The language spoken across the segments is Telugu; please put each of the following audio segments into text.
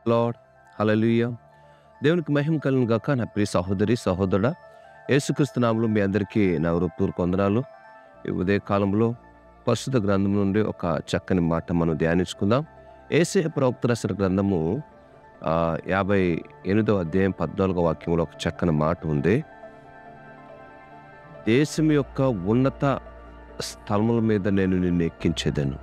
లార్డ్ హల్లెలూయా దేవునికి మహిమ కలుగును గాక నా ప్రియ సహోదరి సహోదరుడా యేసుక్రీస్తు నామములో మీ అందరికీ నా హృదయపూర్వక వందనాలు ఈ ఉదయ కాలంలో పరిశుద్ధ గ్రంథం నుండి ఒక చక్కని మాట మనం ధ్యానించుకుందాం ఏసే ప్రవక్త రాసిన గ్రంథము ఆ, యాభై ఎనిమిదో అధ్యాయం పద్నాలుగో వాక్యంలో ఒక చక్కని మాట ఉంది దేశం యొక్క ఉన్నత స్థలముల మీద నేను నిన్ను ఎక్కించేదను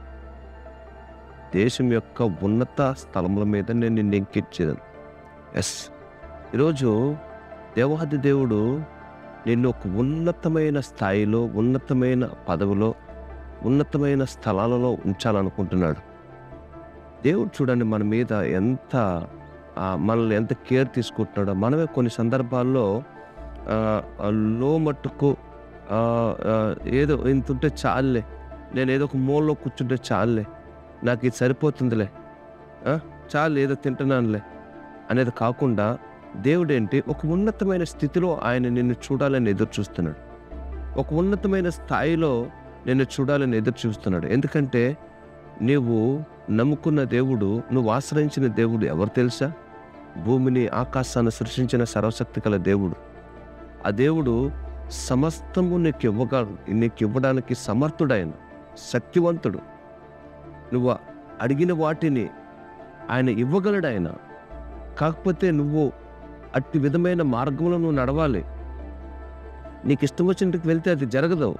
దేశం యొక్క ఉన్నత స్థలముల మీద నేను నిన్ను ఎక్కించేదను ఎస్ ఈరోజు దేవాది దేవుడు నిన్ను ఒక ఉన్నతమైన స్థాయిలో ఉన్నతమైన పదవిలో ఉన్నతమైన స్థలాలలో ఉంచాలనుకుంటున్నాడు దేవుడు చూడండి మన మీద ఎంత ఆ, మనల్ని ఎంత కేర్ తీసుకుంటున్నాడో మనమే కొన్ని సందర్భాల్లో ఆ, ఆ, లో మట్టుకు ఆ, ఆ, ఏదో ఇంత ఉంటే చాలులే నేను ఏదో ఒక మూలలో కూర్చుంటే చాలులే నాకు ఇది సరిపోతుందిలే ఆ, చాలు ఏదో తింటున్నానులే అనేది కాకుండా దేవుడేంటి ఒక ఉన్నతమైన స్థితిలో ఆయన నిన్ను చూడాలని ఎదురు చూస్తున్నాడు ఒక ఉన్నతమైన స్థాయిలో నిన్ను చూడాలని ఎదురు చూస్తున్నాడు ఎందుకంటే నీవు నమ్ముకున్న దేవుడు నువ్వు ఆశ్రయించిన దేవుడు ఎవరు తెలుసా భూమిని ఆకాశాన్ని సృష్టించిన సర్వశక్తి గల దేవుడు ఆ దేవుడు సమస్తము నీకు ఇవ్వగా నీకు ఇవ్వడానికి సమర్థుడైన శక్తివంతుడు నువ్వు అడిగిన వాటిని ఆయన ఇవ్వగలడు ఆయన కాకపోతే నువ్వు అట్టి విధమైన మార్గంలో నువ్వు నడవాలి నీకు ఇష్టం వచ్చినట్టుకు వెళ్తే అది జరగదు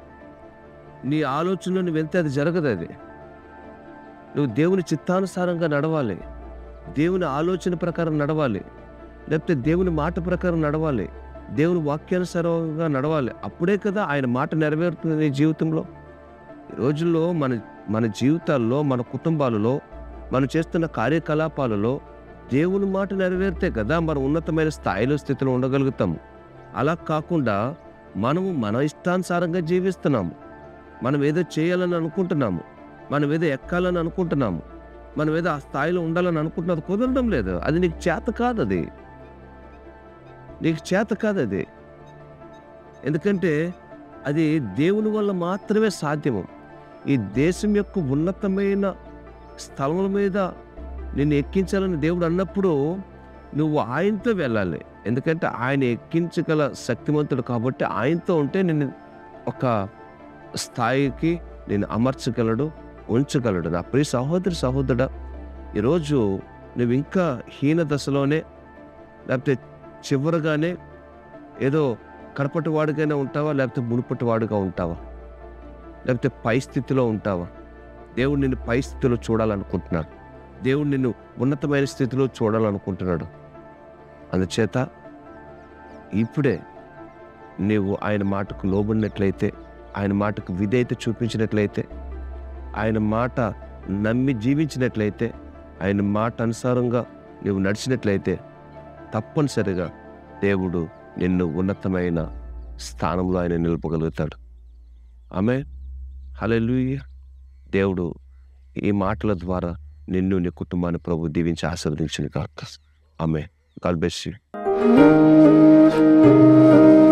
నీ ఆలోచనలో నువ్వు వెళ్తే అది జరగదు అది నువ్వు దేవుని చిత్తానుసారంగా నడవాలి దేవుని ఆలోచన ప్రకారం నడవాలి లేకపోతే దేవుని మాట ప్రకారం నడవాలి దేవుని వాక్యానుసారంగా నడవాలి అప్పుడే కదా ఆయన మాట నెరవేరుతుంది నీ జీవితంలో ఈ రోజుల్లో మన మన జీవితాల్లో మన కుటుంబాలలో మనం చేస్తున్న కార్యకలాపాలలో దేవుని మాట నెరవేరితే కదా మనం ఉన్నతమైన స్థాయిలో స్థితిలో ఉండగలుగుతాము అలా కాకుండా మనము మన ఇష్టానుసారంగా జీవిస్తున్నాము మనం ఏదో చేయాలని అనుకుంటున్నాము మనం ఏదో ఎక్కాలని అనుకుంటున్నాము మనం ఏదో ఆ స్థాయిలో ఉండాలని అనుకుంటున్నది కుదరడం లేదు అది నీకు చేత కాదు అది నీకు చేత కాదు అది ఎందుకంటే అది దేవుని వల్ల మాత్రమే సాధ్యము ఈ దేశం యొక్క ఉన్నతమైన స్థలముల మీద నిన్ను ఎక్కించాలని దేవుడు అన్నప్పుడు నువ్వు ఆయనతో వెళ్ళాలి ఎందుకంటే ఆయన ఎక్కించగల శక్తివంతుడు కాబట్టి ఆయనతో ఉంటే నిన్ను ఒక స్థాయికి నేను అమర్చగలడు ఉంచగలడు నా ప్రియ సహోదరి సహోదరుడా ఈరోజు నువ్వు ఇంకా హీన దశలోనే లేకపోతే చివరగానే ఏదో కడపటి వాడిగానే ఉంటావా లేకపోతే మునుపటి వాడుగా ఉంటావా లేకపోతే పై స్థితిలో ఉంటావా దేవుడు నిన్ను పై స్థితిలో చూడాలనుకుంటున్నాడు దేవుడు నిన్ను ఉన్నతమైన స్థితిలో చూడాలనుకుంటున్నాడు అందుచేత ఇప్పుడే నీవు ఆయన మాటకు లోబడినట్లయితే ఆయన మాటకు విధేయత చూపించినట్లయితే ఆయన మాట నమ్మి జీవించినట్లయితే ఆయన మాట అనుసారంగా నీవు నడిచినట్లయితే తప్పనిసరిగా దేవుడు నిన్ను ఉన్నతమైన స్థానంలో ఆయన నిలుపగలుగుతాడు ఆమె హల్లెలూయా దేవుడు ఈ మాటల ద్వారా నిన్ను నీ కుటుంబాన్ని ప్రభు దీవించి ఆశీర్వదించిన కాక ఆమె గాడ్ బెస్ యూ